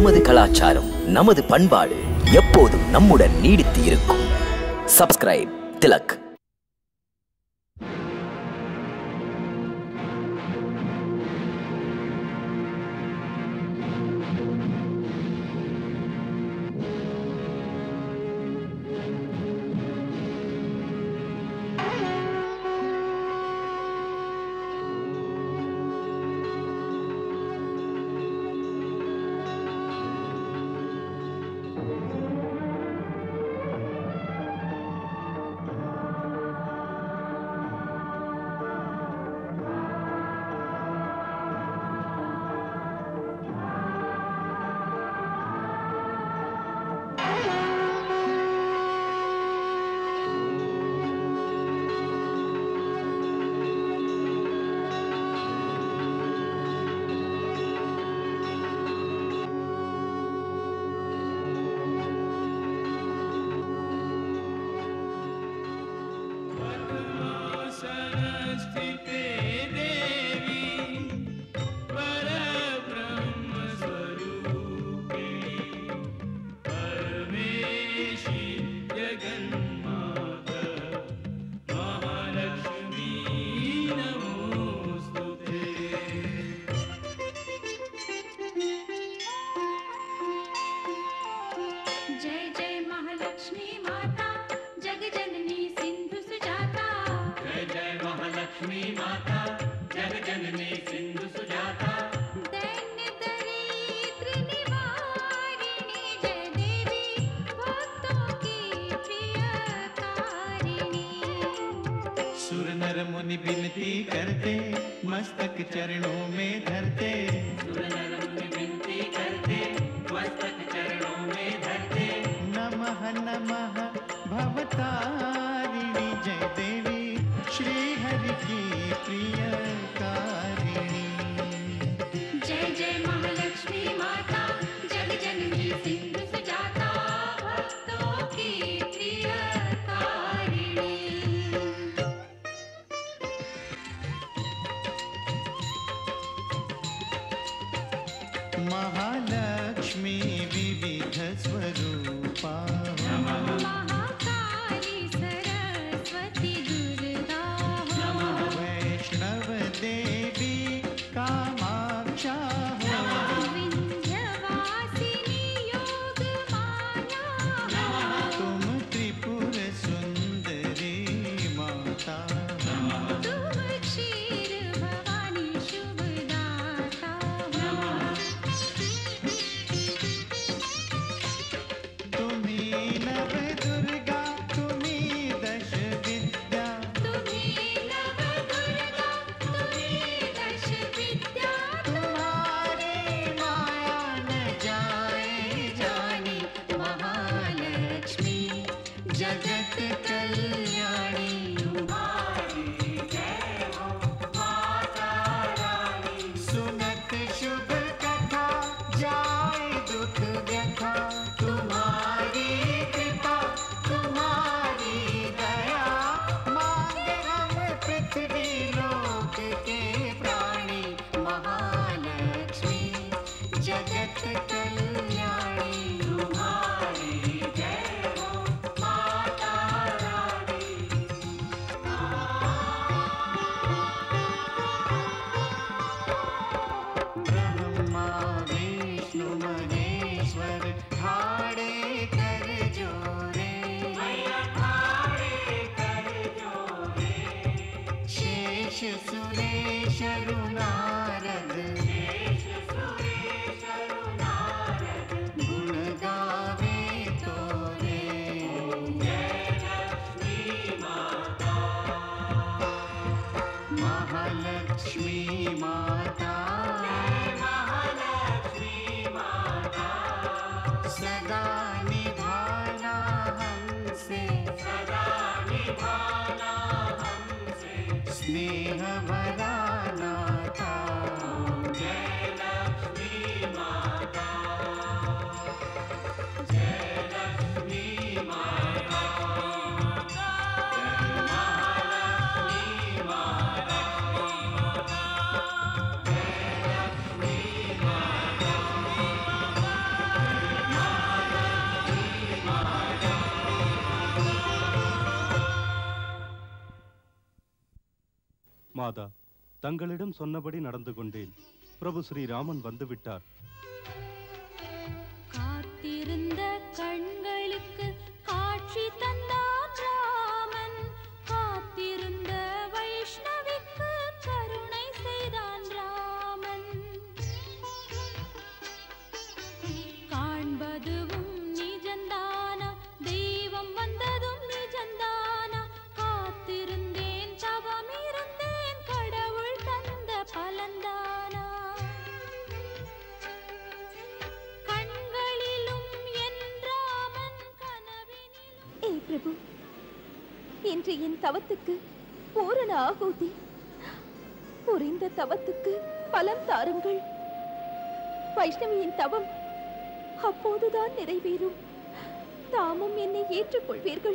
நமது கலாச்சாரம் நமது பண்பாடு எப்போதும் நம்முடன் நீடித்து இருக்கும் சப்ஸ்கிரைப் திலக் सरस्वती देवी परब्रह्मस्वरूपिणी परमेशी जगन्माता महालक्ष्मी नमोऽस्तु ते जय जय महालक्ष्मी माता जग जननी सिंधु सुजाता जय जय महालक्ष्मी माता जग जननी सिंधु सुजाता दैन्य दरिद्र निवारिणी जय देवी भक्तों की प्रियकारिणी सुर नर मुनि विनती करते मस्तक चरणों में धरते सुर नर मुनि विनती करते मस्तक चरणों में धरते नमः नमः भवतारिणी जय देवी श्री हरि की प्रियकारिणी जय जय महालक्ष्मी माता जग जननी सिंधु सुजाता भक्तों की प्रियकारिणी महालक्ष्मी विविध स्वरूपा महाकाली सरस्वती दुर्गा वैष्णव देवी कामाक्षा विन्ध्यवासिनी योगमाया तुम त्रिपुर सुंदरी माता तुम क्षीर भवानी शुभदाता तुम्ही नव दुर्गा तुम्ही दश विद्या तुम्ही नव दुर्गा तुम्ही दश विद्या तुम्हारी माया न जाए जानी महालक्ष्मी जगत कल्याणी सुनत शुभ कथा जाए दुख व्यथा तुम्हारी कृपा तुम्हारी दया मांगे हम पृथ्वी लोक के प्राणी महालक्ष्मी जगत कल्याणी तुम्हारी जय हो माता रानी ब्रह्मा विष्णु महेश्वर ठाड़े कर जोरे शेष सुरेश नारद गुण गावे तोरे महालक्ष्मी माता सदा निभाना हमसे स्नेह भराना था जय लक्ष्मी माता जय लक्ष्मी माता जय महालक्ष्मी माता जय लक्ष्मी माता மாதா தங்களிடம் சொன்னபடி நடந்து கொண்டேன் பிரபு ஸ்ரீராமன் வந்துவிட்டார் காத்திருந்த கண்களுக்கு காட்சி தந்தான் ராமன் காத்திருந்த வைஷ்ணவிக்கு கருணை செய்தான் ராமன் காண்பதுவும் நிஜந்தானா தெய்வம் வந்ததும் நிஜந்தானா காத்திருந்தேன் தவம் இருந்தேன் கடவுள் தந்த பலந்தானா கண்களிலும் என் ராமன் கனவினிலும் ஏ பிரபு இன்று என் தவத்துக்கு பூரண ஆகூதி புரிந்த தவத்துக்கு பலம் தாருங்கள் வைஷ்ணவியின் தவம் அப்போதுதான் நிறைவேறும் தாமும் என்னை ஏற்றுக்கொள்வீர்கள்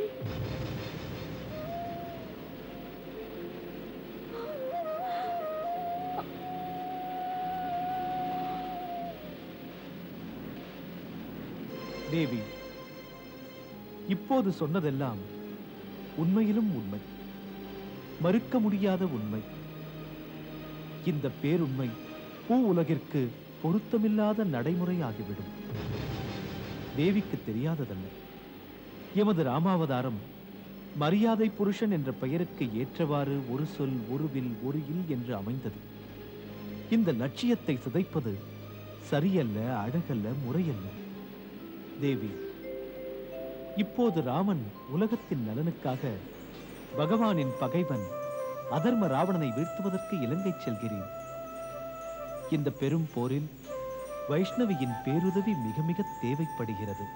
தேவி இப்போது சொன்னதெல்லாம் உண்மையிலும் உண்மை மறுக்க முடியாத உண்மை இந்த பேருண்மை பூ உலகிற்கு பொருத்தமில்லாத நடைமுறையாகிவிடும் தேவிக்கு தெரியாததல்ல எமது ராமாவதாரம் மரியாதை புருஷன் என்ற பெயருக்கு ஏற்றவாறு ஒரு சொல் ஒரு வில் ஒரு இல் என்று அமைந்தது இந்த லட்சியத்தை சிதைப்பது சரியல்ல அழகல்ல முறையல்ல தேவி இப்போது ராமன் உலகத்தின் நலனுக்காக பகவானின் பகைவன் அதர்ம ராவணனை வீழ்த்துவதற்கு இலங்கை செல்கிறேன் இந்த பெரும் போரில் வைஷ்ணவியின் பேருதவி மிக மிக தேவைப்படுகிறது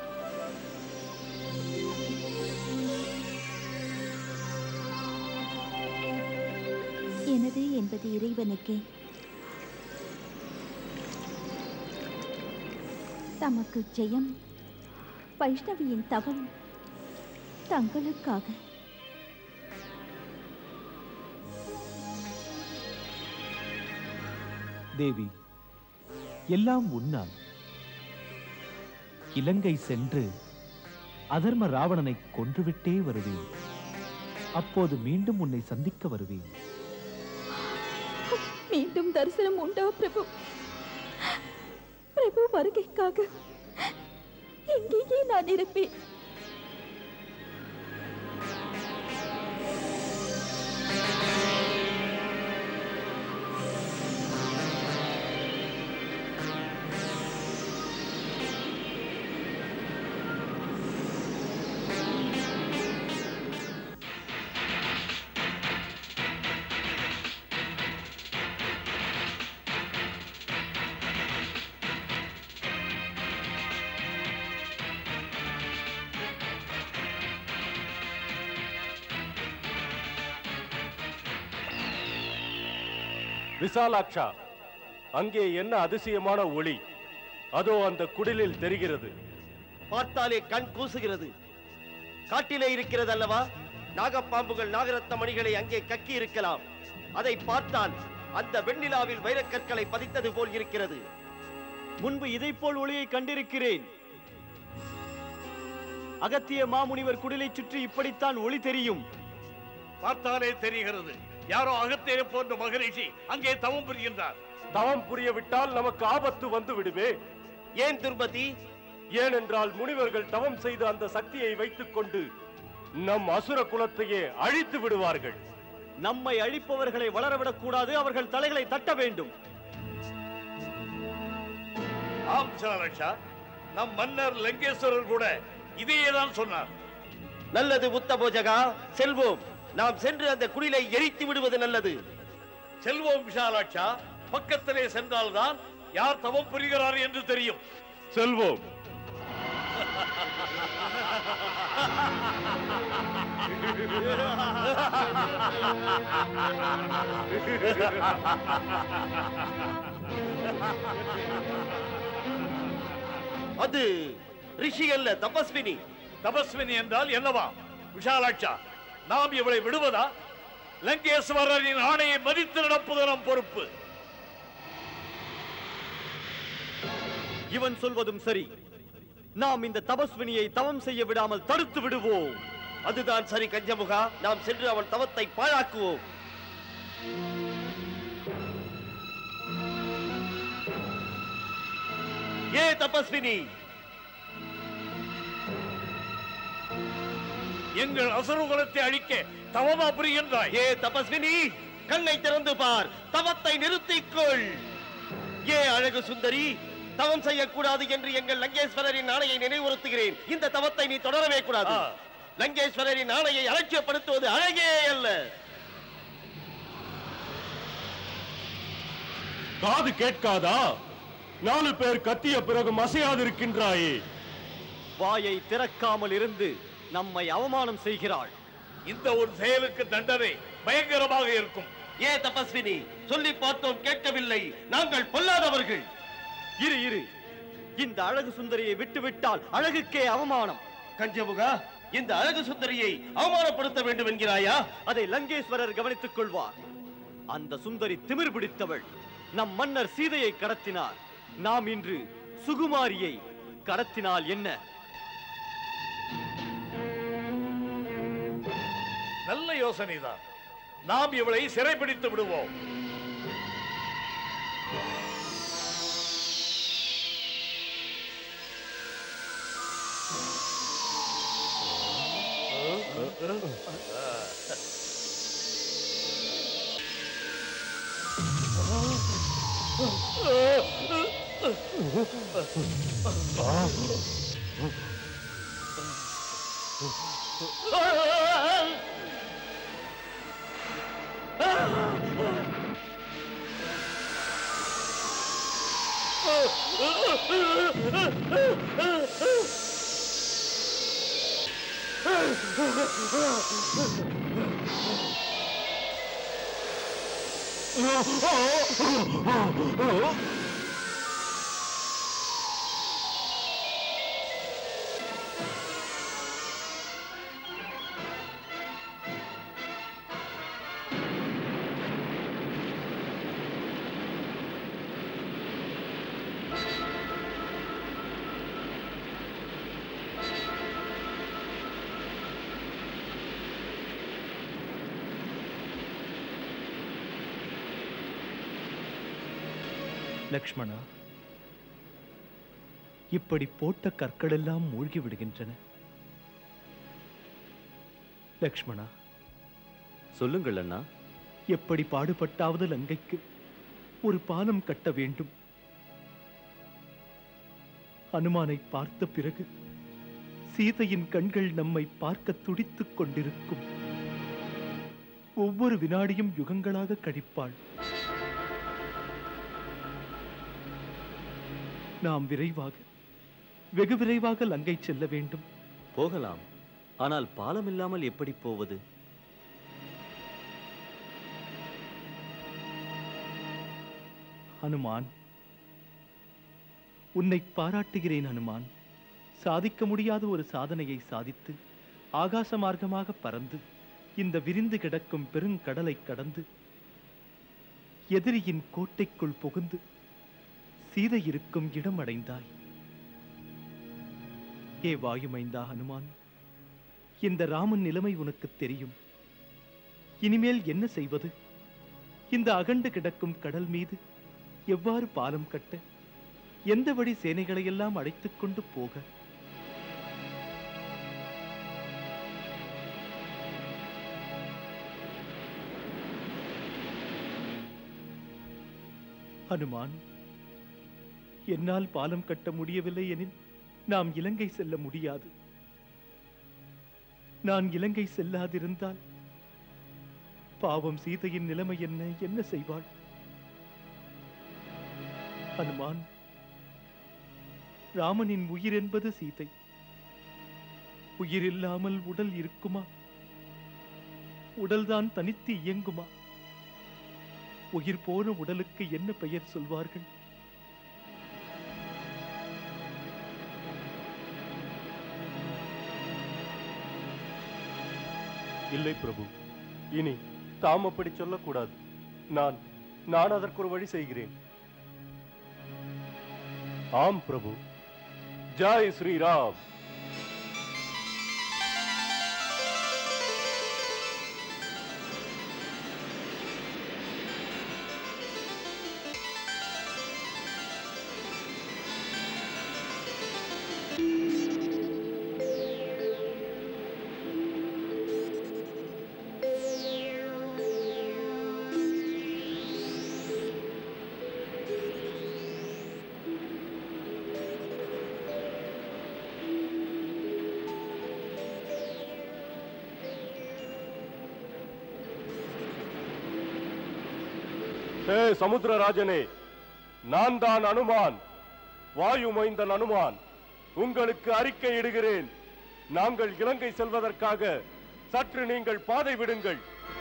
எனது என்பது இறைவனுக்கே தமக்கு ஜெயம் வைஷ்ணவியின் தவம் தங்களுக்காக தேவி எல்லாம் உன்னால் இலங்கை சென்று அதர்ம ராவணனை கொன்றுவிட்டே வருவேன் அப்போது மீண்டும் உன்னை சந்திக்க வருவேன் மீண்டும் தரிசனம் உண்டா பிரபு பிரபு வருகைக்காக இங்கேயே நான் இருப்பேன் விசாலாட்சா அங்கே என்ன அதிசயமான ஒளி அதோ அந்த குடிலில் தெரிகிறது பார்த்தாலே கண் கூசுகிறது காட்டிலே இருக்கிறது அல்லவா நாகப்பாம்புகள் நாகரத்ன மணிகளை அங்கே கக்கி இருக்கலாம் அதை பார்த்தால் அந்த வெண்ணிலாவில் வைரக்கற்களை பதித்தது போல் இருக்கிறது முன்பு இதை போல் ஒளியை கண்டிருக்கிறேன் அகத்திய மாமுனிவர் குடிலை சுற்றி இப்படித்தான் ஒளி தெரியும் பார்த்தாலே தெரிகிறது யாரோ அகத்தே போன்ற மகரிஷி அங்கே தவம் புரிகின்றார் தவம் புரியவிட்டால் நமக்கு ஆபத்து வந்து விடுமே ஏன் துர்மதி ஏனென்றால் முனிவர்கள் தவம் செய்த அந்த சக்தியை வைத்துக் கொண்டு நம் அசுர குலத்தையே அழித்து விடுவார்கள் நம்மை அழிப்பவர்களை வளரவிடக் கூடாது அவர்கள் தலைகளை தட்ட வேண்டும் ஆம் விசாலட்சா நம் மன்னர் லங்கேஸ்வரர் கூட இதையே தான் சொன்னார் நல்லது உத்தபோஜகா செல்வோம் நாம் சென்று அந்த குடிலை எரித்து விடுவது நல்லது செல்வோம் விசாலாட்சா பக்கத்திலே சென்றால்தான் யார் தவம் புரிகிறார் என்று தெரியும் செல்வோம் அது ரிஷி அல்ல தபஸ்வினி தபஸ்வினி என்றால் என்னவா விஷாலாட்சா நாம் இவளை விடுவதா லங்கேஸ்வரரின் ஆணையை மதித்து நடப்பது நம் பொறுப்பு இவன் சொல்வதும் சரி நாம் இந்த தபஸ்வினியை தவம் செய்ய விடாமல் தடுத்து விடுவோம் அதுதான் சரி கஞ்சமுகா நாம் சென்று அவள் தவத்தை பாழாக்குவோம் ஏ தபஸ்வினி எங்கள் அசுரகுலத்தை அழிக்க தவமா புரிகின்றாய் ஏ தபஸ்வினி கண்ணை திறந்து பார் தவத்தை நிறுத்திக்கொள் ஏ அழகு சுந்தரி தவம் செய்யக்கூடாது என்று எங்கள் லங்கேஸ்வரரின் ஆணையை நினைவுறுத்துகிறேன் இந்த தவத்தை நீ தொடரவே கூடாது ஆ. லங்கேஸ்வரரின் ஆணையை அலட்சியப்படுத்துவது அழகே அல்ல காது கேட்காதா நாலு பேர் கத்திய பிறகு அசையாதிருக்கின்றாயே வாயை திறக்காமல் இருந்து நம்மை அவமானம் செய்கிறாள் இந்த ஒரு செயலுக்கு தண்டனை பயங்கரமாக இருக்கும் ஏ தபஸ்வினி சொல்லி பார்த்தோம் கேட்கவில்லை நாங்கள் பொல்லாதவர்கள் இரு இரு இந்த அழகு சுந்தரியை விட்டுவிட்டால் அழகுக்கே அவமானம் கஞ்சமுகா இந்த அழகு சுந்தரியை அவமானப்படுத்த வேண்டும் என்கிறாயா அதை லங்கேஸ்வரர் கவனித்துக் கொள்வார் அந்த சுந்தரி திமிர் பிடித்தவள் நம் மன்னர் சீதையை கடத்தினார் நாம் இன்று சுகுமாரியை கடத்தினால் என்ன நல்ல யோசனைதான் நாம் இவளை சிறைபிடித்து விடுவோம் லக்ஷ்மணா இப்படி போட்ட கற்களெல்லாம் மூழ்கி விடுகின்றன லக்ஷ்மணா சொல்லுங்கள் அண்ணா எப்படி பாடுபட்டாவது லங்கைக்கு ஒரு பாலம் கட்ட வேண்டும் அனுமானை பார்த்த பிறகு சீதையின் கண்கள் நம்மை பார்க்க துடித்துக் கொண்டிருக்கும் ஒவ்வொரு வினாடியும் யுகங்களாக கழிப்பாள் நாம் விரைவாக வெகு விரைவாக லங்கை செல்ல வேண்டும் போகலாம் ஆனால் பாலம் இல்லாமல் எப்படி போவது ஹனுமான் உன்னை பாராட்டுகிறேன் ஹனுமான் சாதிக்க முடியாத ஒரு சாதனையை சாதித்து ஆகாச மார்க்கமாக பறந்து இந்த விரிந்து கிடக்கும் பெருங்கடலை கடந்து எதிரியின் கோட்டைக்குள் புகுந்து சீதை இருக்கும் இடம் அடைந்தாய் ஏ வாயுமைந்தா ஹனுமான் இந்த ராமன் நிலைமை உனக்கு தெரியும் இனிமேல் என்ன செய்வது இந்த அகண்டு கிடக்கும் கடல் மீது எவ்வாறு பாலம் கட்ட எந்த வழி சேனைகளையெல்லாம் அழைத்துக் கொண்டு போக ஹனுமான் என்னால் பாலம் கட்ட முடியவில்லை எனில் நாம் இலங்கை செல்ல முடியாது நான் இலங்கை செல்லாதிருந்தால் பாவம் சீதையின் நிலைமை என்ன என்ன செய்வாள் ஹனுமான் ராமனின் உயிர் என்பது சீதை உயிர் இல்லாமல் உடல் இருக்குமா உடல்தான் தனித்து இயங்குமா உயிர் போன உடலுக்கு என்ன பெயர் சொல்வார்கள் இல்லை பிரபு இனி தாம் அப்படி சொல்லக்கூடாது நான் நான் அதற்கு ஒரு வழி செய்கிறேன் ஆம் பிரபு ஜாய் ஸ்ரீராம் ஏ சமுத்திரராஜனே நான் தான் அனுமான் வாயு மைந்தன் அனுமான் உங்களுக்கு அறிக்கை இடுகிறேன் நாங்கள் இலங்கை செல்வதற்காக சற்று நீங்கள் பாதை விடுங்கள்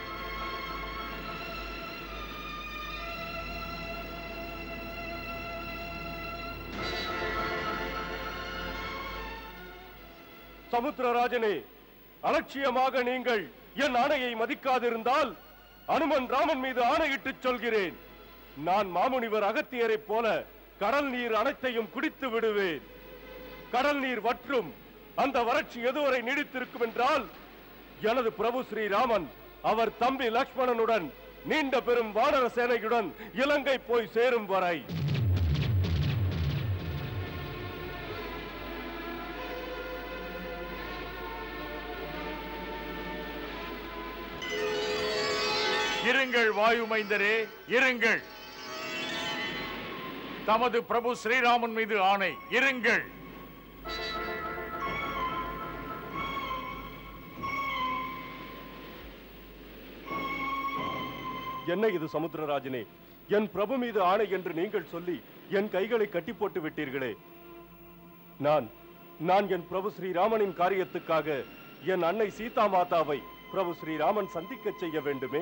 சமுத்திரராஜனே அலட்சியமாக நீங்கள் என் ஆணையை மதிக்காதிருந்தால் அனுமன் ராமன் மீது ஆணையிட்டுச் சொல்கிறேன் நான் மாமுனிவர் அகத்தியரைப் போல கடல் நீர் அனைத்தையும் குடித்து விடுவேன் கடல் நீர் வற்றும் அந்த வறட்சி எதுவரை நீடித்திருக்கும் என்றால் எனது பிரபு ஸ்ரீராமன் அவர் தம்பி லக்ஷ்மணனுடன் நீண்ட பெரும் வானர சேனையுடன் இலங்கை போய் சேரும் வரை இருங்கள் வாயுமைந்தரே இருங்கள் தமது பிரபு ஸ்ரீராமன் மீது ஆணை இருங்கள் என்ன இது சமுத்திரராஜனே என் பிரபு மீது ஆணை என்று நீங்கள் சொல்லி என் கைகளை கட்டி போட்டு விட்டீர்களே நான் நான் என் பிரபு ஸ்ரீராமனின் காரியத்துக்காக என் அன்னை சீதா மாதாவை பிரபு ஸ்ரீராமன் சந்திக்கச் செய்ய வேண்டுமே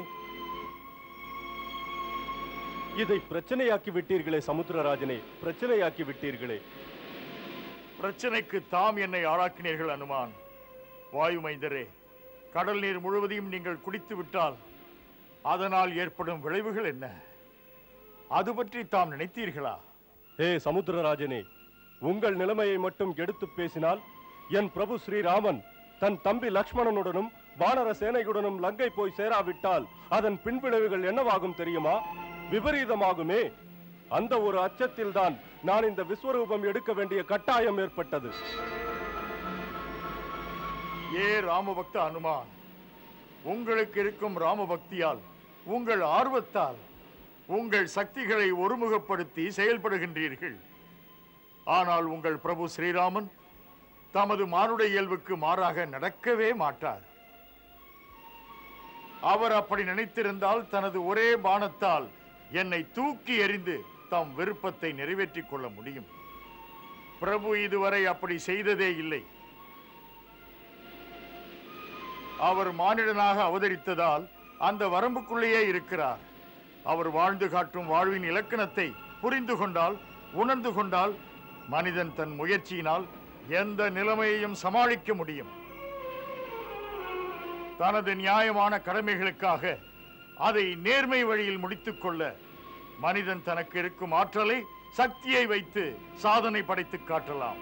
இதை பிரச்சனையாக்கி விட்டீர்களே சமுத்திரராஜனே பிரச்சனையாக்கி விட்டீர்களே பிரச்சனைக்கு தாம் என்னை ஆளாக்கினீர்கள் அனுமான் வாயுமைந்தரே கடல் நீர் முழுவதையும் நீங்கள் குடித்து விட்டால் அதனால் ஏற்படும் விளைவுகள் என்ன அது பற்றி தாம் நினைத்தீர்களா ஏ சமுத்திரராஜனே உங்கள் நிலைமையை மட்டும் எடுத்து பேசினால் என் பிரபு ஸ்ரீராமன் தன் தம்பி லக்ஷ்மணனுடனும் வானர சேனையுடனும் லங்கை போய் சேராவிட்டால் அதன் பின்விளைவுகள் என்னவாகும் தெரியுமா விபரீதமாகுமே அந்த ஒரு அச்சத்தில் தான் நான் இந்த விஸ்வரூபம் எடுக்க வேண்டிய கட்டாயம் ஏற்பட்டது ஏ ராமபக்த அனுமான் உங்களுக்கு இருக்கும் ராமபக்தியால் உங்கள் ஆர்வத்தால் உங்கள் சக்திகளை ஒருமுகப்படுத்தி செயல்படுகின்றீர்கள் ஆனால் உங்கள் பிரபு ஸ்ரீராமன் தமது மானுட இயல்புக்கு மாறாக நடக்கவே மாட்டார் அவர் அப்படி நினைத்திருந்தால் தனது ஒரே பாணத்தால் என்னை தூக்கி எறிந்து தம் விருப்பத்தை நிறைவேற்றிக் கொள்ள முடியும் பிரபு இதுவரை அப்படி செய்ததே இல்லை அவர் மானிடனாக அவதரித்ததால் அந்த வரம்புக்குள்ளேயே இருக்கிறார் அவர் வாழ்ந்து காட்டும் வாழ்வின் இலக்கணத்தை புரிந்து கொண்டால் உணர்ந்து கொண்டால் மனிதன் தன் முயற்சியினால் எந்த நிலைமையையும் சமாளிக்க முடியும் தனது நியாயமான கடமைகளுக்காக அதை நேர்மை வழியில் முடித்துக் கொள்ள மனிதன் தனக்கு இருக்கும் ஆற்றலை சக்தியை வைத்து சாதனை படைத்து காட்டலாம்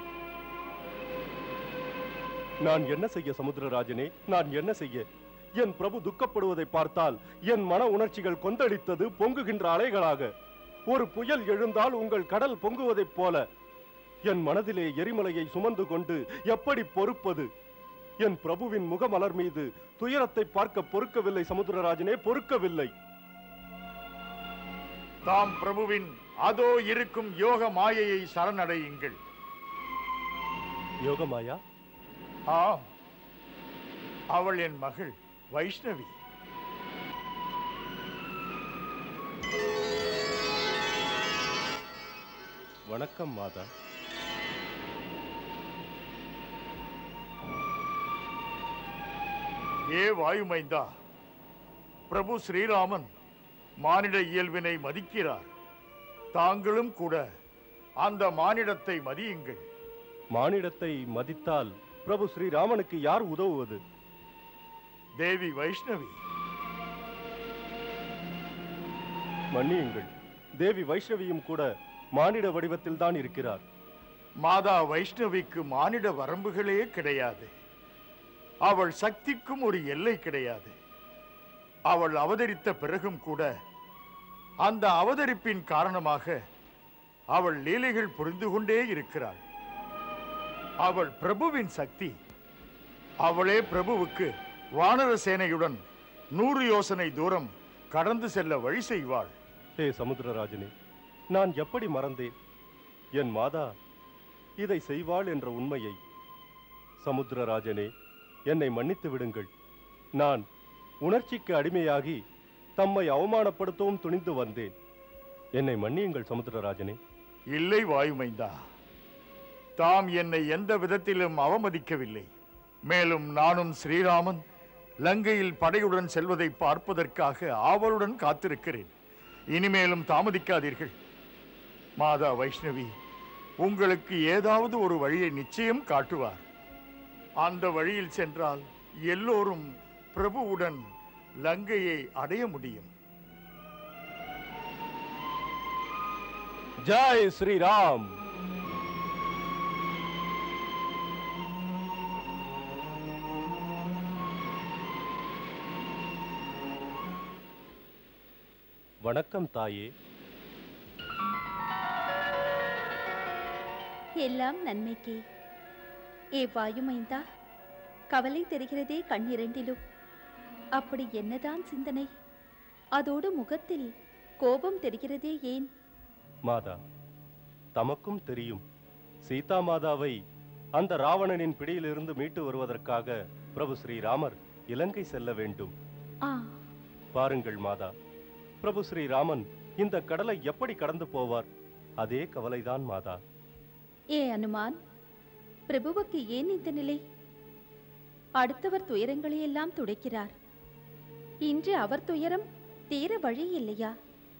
நான் என்ன செய்ய சமுத்திரராஜனே நான் என்ன செய்ய என் பிரபு துக்கப்படுவதை பார்த்தால் என் மன உணர்ச்சிகள் கொந்தளித்தது பொங்குகின்ற அலைகளாக ஒரு புயல் எழுந்தால் உங்கள் கடல் பொங்குவதைப் போல என் மனதிலே எரிமலையை சுமந்து கொண்டு எப்படி பொறுப்பது என் பிரபுவின் முகமலர் மீது துயரத்தை பார்க்க பொறுக்கவில்லை சமுத்திரராஜனே பொறுக்கவில்லை தாம் பிரபுவின் அதோ இருக்கும் யோக மாயையை சரணடையுங்கள் யோகமாயா ஆம் அவள் என் மகள் வைஷ்ணவி வணக்கம் மாதா ஏ வாயுமைந்தா பிரபு ஸ்ரீராமன் மானிட இயல்பினை மதிக்கிறார் தாங்களும் கூட அந்த மானிடத்தை மதியுங்கள் மானிடத்தை மதித்தால் பிரபு ஸ்ரீராமனுக்கு யார் உதவுவது தேவி வைஷ்ணவி மன்னியுங்கள் தேவி வைஷ்ணவியும் கூட மானிட வடிவத்தில் தான் இருக்கிறார் மாதா வைஷ்ணவிக்கு மானிட வரம்புகளே கிடையாது அவள் சக்திக்கும் ஒரு எல்லை கிடையாது அவள் அவதரித்த பிறகும் கூட அந்த அவதரிப்பின் காரணமாக அவள் லீலைகள் புரிந்து கொண்டே இருக்கிறாள் அவள் பிரபுவின் சக்தி அவளே பிரபுவுக்கு வானர சேனையுடன் நூறு யோசனை தூரம் கடந்து செல்ல வழி செய்வாள் ஹே சமுத்திரராஜனே நான் எப்படி மறந்தேன் என் மாதா இதை செய்வாள் என்ற உண்மையை சமுத்திரராஜனே என்னை மன்னித்து விடுங்கள் நான் உணர்ச்சிக்கு அடிமையாகி தம்மை அவமானப்படுத்தவும் துணிந்து வந்தேன் என்னை மன்னியுங்கள் சமுத்திரராஜனே இல்லை வாயுமைந்தா தாம் என்னை எந்த விதத்திலும் அவமதிக்கவில்லை மேலும் நானும் ஸ்ரீராமன் லங்கையில் படையுடன் செல்வதை பார்ப்பதற்காக ஆவலுடன் காத்திருக்கிறேன் இனிமேலும் தாமதிக்காதீர்கள் மாதா வைஷ்ணவி உங்களுக்கு ஏதாவது ஒரு வழியை நிச்சயம் காட்டுவார் அந்த வழியில் சென்றால் எல்லோரும் பிரபுவுடன் லங்கையை அடைய முடியும் ஜெய் ஸ்ரீராம் வணக்கம் தாயே எல்லாம் நன்மைக்கே ஏ வாயுமைந்தா கவலை தெரிகிறதே கண்ணிரண்டிலும் அப்படி என்னதான் சிந்தனை அதோடு முகத்தில் கோபம் தெரிகிறதே ஏன் மாதா தமக்கும் தெரியும் சீதா மாதாவை அந்த ராவணனின் பிடியிலிருந்து மீட்டு வருவதற்காக பிரபு ஸ்ரீராமர் இலங்கை செல்ல வேண்டும் ஆ பாருங்கள் மாதா பிரபு ஸ்ரீராமன் இந்த கடலை எப்படி கடந்து போவார் அதே கவலைதான் மாதா ஏ அனுமான் பிரபுவுக்கு ஏன் இந்த நிலை அடுத்தவர் துயரங்களை எல்லாம் துடைக்கிறார் இன்று அவர் துயரம் தீர வழி இல்லையா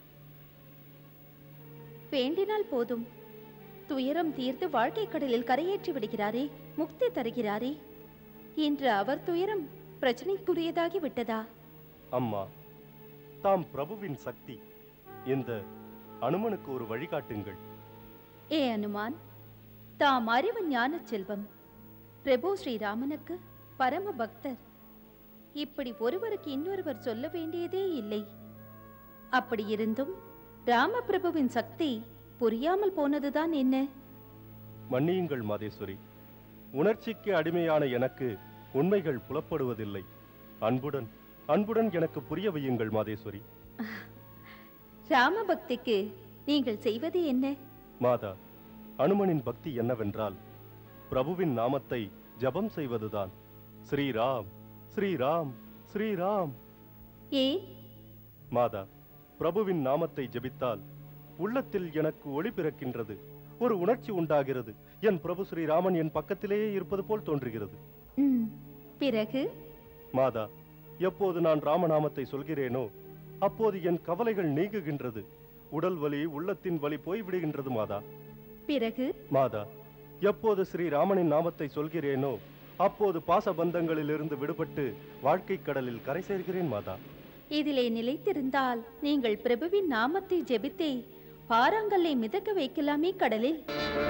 வேண்டினால் போதும் துயரம் தீர்த்து வாழ்க்கை கடலில் கரையேற்றி விடுகிறாரே முக்தி தருகிறாரே இன்று அவர் துயரம் பிரச்சனைக்குரியதாகி விட்டதா அம்மா தாம் பிரபுவின் சக்தி இந்த அனுமனுக்கு ஒரு வழிகாட்டுங்கள் ஏ அனுமான் தாம் அறிவு ஞானச் செல்வம் பிரபு ஸ்ரீராமனுக்கு பரம பக்தர் இப்படி ஒருவருக்கு இன்னொருவர் சொல்ல வேண்டியதே இல்லை அப்படி இருந்தும் ராமபிரபுவின் சக்தி புரியாமல் போனதுதான் என்ன மன்னியுங்கள் மாதேஸ்வரி உணர்ச்சிக்கு அடிமையான எனக்கு உண்மைகள் புலப்படுவதில்லை அன்புடன் அன்புடன் எனக்கு புரிய வையுங்கள் மாதேஸ்வரி ராம பக்திக்கு நீங்கள் செய்வது என்ன மாதா அனுமனின் பக்தி என்னவென்றால் பிரபுவின் நாமத்தை ஜபம் செய்வதுதான் ஸ்ரீராம் ஸ்ரீராம் ஸ்ரீராம் ஏன் மாதா பிரபுவின் நாமத்தை ஜெபித்தால் உள்ளத்தில் எனக்கு ஒளி பிறக்கின்றது ஒரு உணர்ச்சி உண்டாகிறது என் பிரபு ஸ்ரீராமன் என் பக்கத்திலேயே இருப்பது போல் தோன்றுகிறது ம், பிறகு மாதா எப்போது நான் ராமநாமத்தை சொல்கிறேனோ அப்போது என் கவலைகள் நீங்குகின்றது உடல் வலி உள்ளத்தின் வலி போய்விடுகின்றது மாதா பிறகு மாதா எப்போது ஸ்ரீராமனின் நாமத்தை சொல்கிறேனோ அப்போது பாசபந்தங்களிலிருந்து விடுபட்டு வாழ்க்கை கடலில் கரை சேர்கிறேன் மாதா இதிலே நிலைத்திருந்தால் நீங்கள் பிரபுவின் நாமத்தை ஜெபித்தே பாறாங்கல்லை மிதக்க வைக்கலாமே கடலில்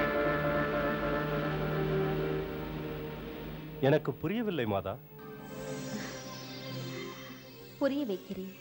எனக்கு புரியவில்லை மாதா புரிய வைக்கிறேன்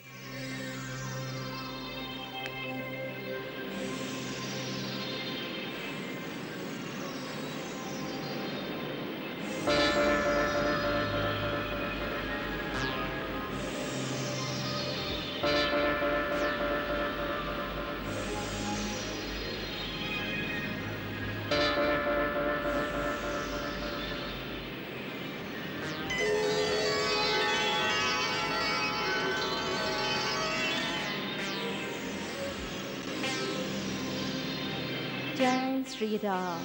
ஜெய் ஸ்ரீராம்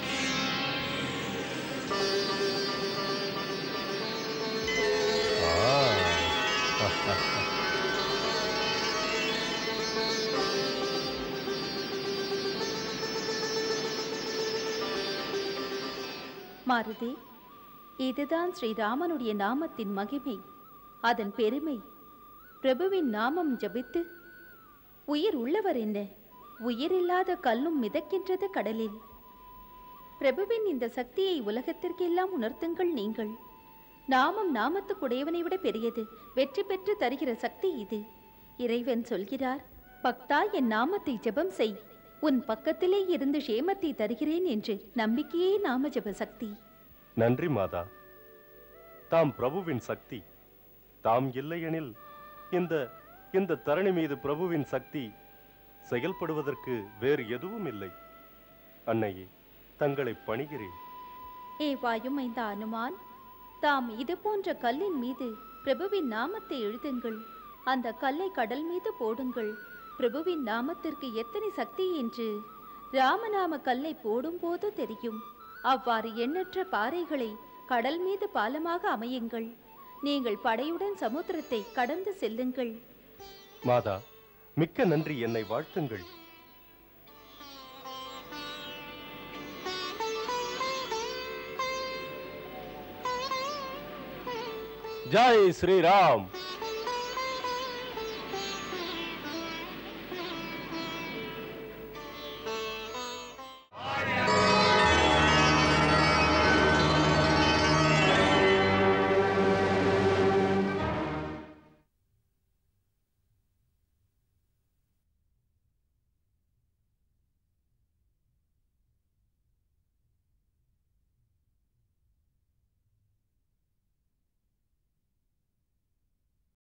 மாருதி இதுதான் ஸ்ரீராமனுடைய நாமத்தின் மகிமை அதன் பெருமை பிரபுவின் நாமம் ஜபித்து உயிர் உள்ளவர் என்ன உயிரில்லாத கல்லும் மிதக்கின்றது கடலில் பிரபுவின் இந்த சக்தியை உலகத்திற்கெல்லாம் உணர்த்துங்கள் நீங்கள் நாமம் நாமத்துக்குடையவனை விட பெரியது வெற்றி பெற்று தருகிற சக்தி இது இறைவன் சொல்கிறார் பக்தா என் நாமத்தை ஜெபம் செய் உன் பக்கத்திலே இருந்து ஷேமத்தை தருகிறேன் என்று நம்பிக்கையே நாம ஜெப சக்தி நன்றி மாதா தாம் பிரபுவின் சக்தி தாம் இல்லையெனில் இந்த இந்த தரணி மீது பிரபுவின் சக்தி செயல்படுவதற்கு வேறு எதுவும் இல்லை அன்னையே தங்களை பணிகிறேன் ஏ வாயுமைந்த அனுமான் தாம் இது போன்ற கல்லின் மீது பிரபுவின் நாமத்தை எழுதுங்கள் அந்த கல்லை கடல் மீது போடுங்கள் பிரபுவின் நாமத்திற்கு எத்தனை சக்தி என்று ராமநாம கல்லை போடும்போது தெரியும் அவ்வாறு எண்ணற்ற பாறைகளை கடல் மீது பாலமாக அமையுங்கள் நீங்கள் படையுடன் சமுத்திரத்தை கடந்து செல்லுங்கள் மாதா மிக்க நன்றி என்னை வாழ்த்துங்கள் ஜெய் ஸ்ரீராம்